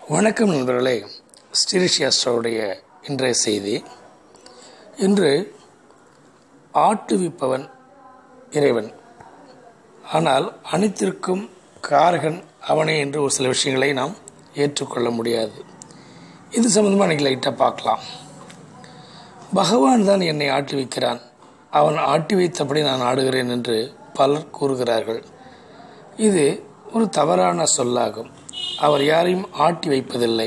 வணக்கம் நண்பர்களே ஸ்ரீரிஷியாஸ்டோடைய இன்றைய செய்தி இன்று ஆட்டுவிப்பவன் இறைவன் ஆனால் அனைத்திற்கும் காரகன் அவனே என்று ஒரு சில விஷயங்களை நாம் ஏற்றுக்கொள்ள முடியாது இது சம்பந்தமாக அன்றைக்கி லைட்டாக பார்க்கலாம் பகவான் தான் என்னை ஆட்டி வைக்கிறான் அவன் ஆட்டி வைத்தபடி நான் ஆடுகிறேன் என்று பலர் கூறுகிறார்கள் இது ஒரு தவறான சொல்லாகும் அவர் யாரையும் ஆட்டி வைப்பதில்லை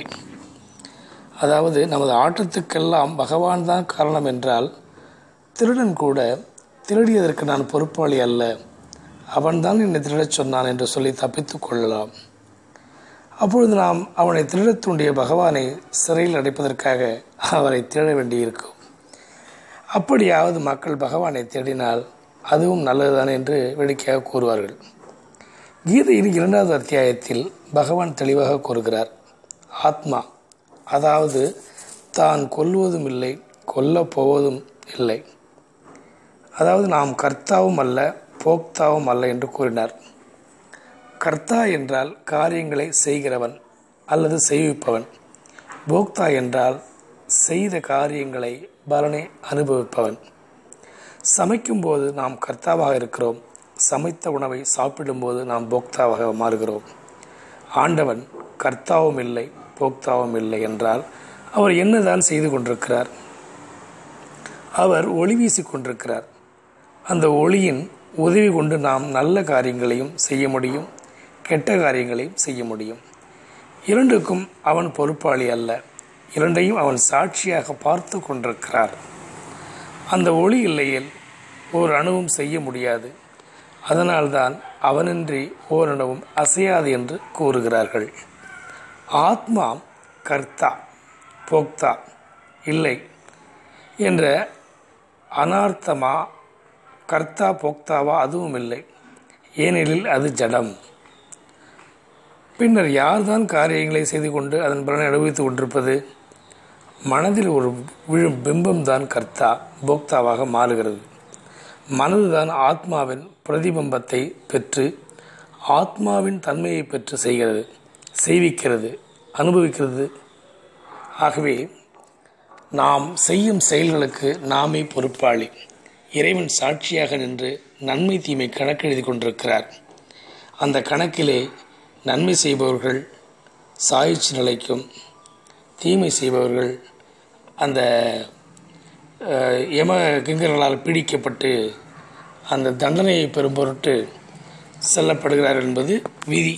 அதாவது நமது ஆட்டத்துக்கெல்லாம் பகவான் தான் காரணம் என்றால் திருடன் கூட திருடியதற்கு நான் பொறுப்பாளி அல்ல அவன்தான் என்னை திருடச் சொன்னான் என்று சொல்லி தப்பித்து கொள்ளலாம் அப்பொழுது நாம் அவனை திருடத் தூண்டிய பகவானை சிறையில் அடைப்பதற்காக அவரை தேட வேண்டியிருக்கும் அப்படியாவது மக்கள் பகவானை தேடினால் அதுவும் நல்லதுதான் என்று வேடிக்கையாக கூறுவார்கள் கீதையின் இரண்டாவது அத்தியாயத்தில் பகவான் தெளிவாக கூறுகிறார் ஆத்மா அதாவது தான் கொல்வதும் இல்லை கொல்லப் போவதும் இல்லை அதாவது நாம் கர்த்தாவும் அல்ல போக்தாவும் அல்ல என்று கூறினார் கர்த்தா என்றால் காரியங்களை செய்கிறவன் அல்லது செய்விப்பவன் போக்தா என்றால் செய்த காரியங்களை பலனை அனுபவிப்பவன் சமைக்கும்போது நாம் கர்த்தாவாக இருக்கிறோம் சமைத்த உணவை சாப்பிடும்போது நாம் போக்தாவாக மாறுகிறோம் ஆண்டவன் கர்த்தாவும் இல்லை போக்தாவும் இல்லை என்றால் அவர் என்னதான் செய்து கொண்டிருக்கிறார் அவர் ஒளி வீசி கொண்டிருக்கிறார் அந்த ஒளியின் உதவி கொண்டு நாம் நல்ல காரியங்களையும் செய்ய முடியும் கெட்ட காரியங்களையும் செய்ய முடியும் இரண்டுக்கும் அவன் பொறுப்பாளி அல்ல இரண்டையும் அவன் சாட்சியாக பார்த்து கொண்டிருக்கிறார் அந்த ஒளி இல்லையில் ஓர் அணுவும் செய்ய முடியாது அதனால்தான் அவனின்றி ஓரளவும் அசையாது என்று கூறுகிறார்கள் ஆத்மா கர்த்தா போக்தா இல்லை என்ற அனார்த்தமா கர்த்தா போக்தாவா அதுவும் இல்லை ஏனெனில் அது ஜடம் பின்னர் யார்தான் காரியங்களை செய்து கொண்டு அதன் பலனை அனுபவித்துக் கொண்டிருப்பது மனதில் ஒரு விழும் பிம்பம்தான் கர்த்தா போக்தாவாக மாறுகிறது மனதுதான் ஆத்மாவின் பிரதிபிம்பத்தை பெற்று ஆத்மாவின் தன்மையை பெற்று செய்கிறது செய்விக்கிறது அனுபவிக்கிறது ஆகவே நாம் செய்யும் செயல்களுக்கு நாமே பொறுப்பாளி இறைவன் சாட்சியாக நின்று நன்மை தீமை கணக்கெழுதி கொண்டிருக்கிறார் அந்த கணக்கிலே நன்மை செய்பவர்கள் சாய்ச்சி நிலைக்கும் தீமை செய்பவர்கள் அந்த யம கிங்கர்களால் பீடிக்கப்பட்டு அந்த தண்டனையை பெறும் பொருட்டு செல்லப்படுகிறார் என்பது விதி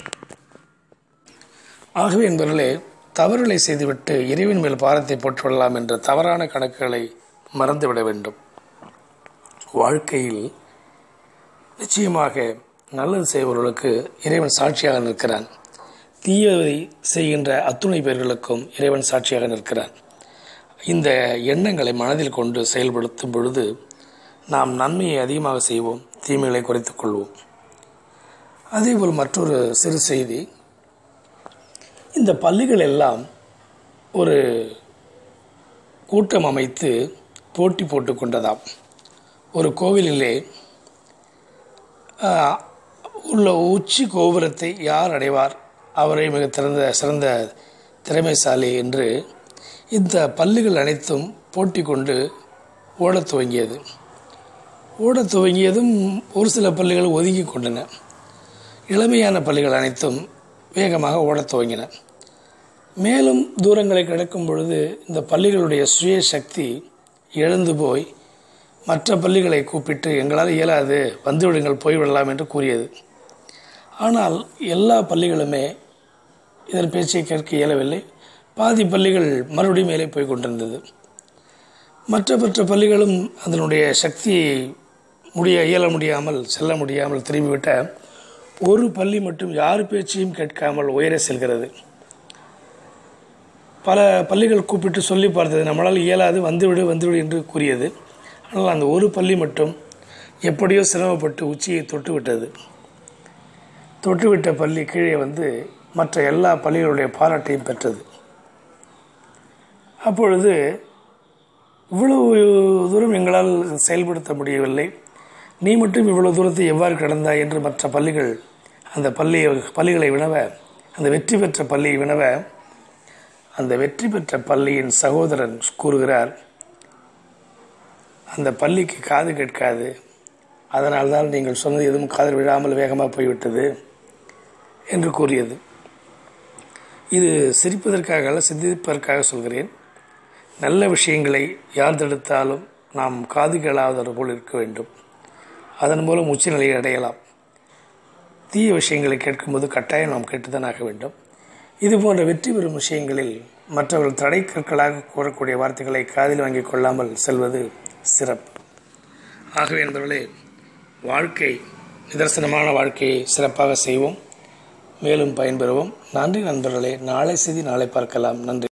ஆகவே என்பவர்களே தவறுகளை செய்துவிட்டு இறைவன் மேல் பாரத்தை போட்டுவிடலாம் என்ற தவறான கணக்குகளை மறந்துவிட வேண்டும் வாழ்க்கையில் நிச்சயமாக நல்லது செய்பவர்களுக்கு இறைவன் சாட்சியாக நிற்கிறான் தீயவை செய்கின்ற அத்துணை பேர்களுக்கும் இறைவன் சாட்சியாக நிற்கிறான் இந்த எண்ணங்களை மனதில் கொண்டு செயல்படுத்தும் பொழுது நாம் நன்மையை அதிகமாக செய்வோம் தீமைகளை குறைத்துக் கொள்வோம் அதேபோல் மற்றொரு சிறு செய்தி இந்த பள்ளிகள் எல்லாம் ஒரு கூட்டம் அமைத்து போட்டி போட்டு கொண்டதாம் ஒரு கோவிலிலே உள்ள உச்சி கோபுரத்தை யார் அடைவார் அவரை மிக திறந்த சிறந்த திறமைசாலி என்று இந்த பள்ளிகள் அனைத்தும் போட்டி கொண்டு ஓடத் துவங்கியது ஓடத் துவங்கியதும் ஒரு சில பள்ளிகள் ஒதுங்கி கொண்டன இளமையான பள்ளிகள் அனைத்தும் வேகமாக ஓடத் துவங்கின மேலும் தூரங்களை கடக்கும் பொழுது இந்த பள்ளிகளுடைய சுய சக்தி எழுந்து போய் மற்ற பள்ளிகளை கூப்பிட்டு எங்களால் இயலாது வந்துவிடுங்கள் போய்விடலாம் என்று கூறியது ஆனால் எல்லா பள்ளிகளுமே இதன் பேச்சை கேட்க இயலவில்லை பாதி பள்ளிகள் மறுபடியும் மேலே போய் கொண்டிருந்தது மற்ற மற்ற பள்ளிகளும் அதனுடைய சக்தியை முடிய இயல முடியாமல் செல்ல முடியாமல் திரும்பிவிட்ட ஒரு பள்ளி மட்டும் யார் பேச்சையும் கேட்காமல் உயர செல்கிறது பல பள்ளிகள் கூப்பிட்டு சொல்லி பார்த்தது நம்மளால் இயலாது வந்துவிடு வந்துவிடு என்று கூறியது ஆனால் அந்த ஒரு பள்ளி மட்டும் எப்படியோ சிரமப்பட்டு உச்சியை தொட்டு விட்டது தொட்டுவிட்ட பள்ளி கீழே வந்து மற்ற எல்லா பள்ளிகளுடைய பாராட்டையும் பெற்றது அப்பொழுது இவ்வளவு தூரம் எங்களால் செயல்படுத்த முடியவில்லை நீ மட்டும் இவ்வளவு தூரத்தை எவ்வாறு கடந்தாய் என்று மற்ற பள்ளிகள் அந்த பள்ளி பள்ளிகளை வினவ அந்த வெற்றி பெற்ற பள்ளியை வினவ அந்த வெற்றி பெற்ற பள்ளியின் சகோதரன் கூறுகிறார் அந்த பள்ளிக்கு காது கேட்காது அதனால்தான் நீங்கள் சொன்னது எதுவும் காதில் விழாமல் வேகமாக போய்விட்டது என்று கூறியது இது சிரிப்பதற்காக அல்ல சிந்திப்பதற்காக சொல்கிறேன் நல்ல விஷயங்களை யார் தடுத்தாலும் நாம் காது கேளாதவர் போல் இருக்க வேண்டும் அதன் மூலம் உச்சநிலையை அடையலாம் தீய விஷயங்களை கேட்கும்போது கட்டாயம் நாம் கேட்டுத்தான் ஆக வேண்டும் இது போன்ற வெற்றி பெறும் விஷயங்களில் மற்றவர்கள் தடை கற்களாக கூறக்கூடிய வார்த்தைகளை காதில் வாங்கிக் கொள்ளாமல் செல்வது சிறப்பு ஆகவே நண்பர்களே வாழ்க்கை நிதர்சனமான வாழ்க்கையை சிறப்பாக செய்வோம் மேலும் பயன்பெறுவோம் நன்றி நண்பர்களே நாளை செய்தி நாளை பார்க்கலாம் நன்றி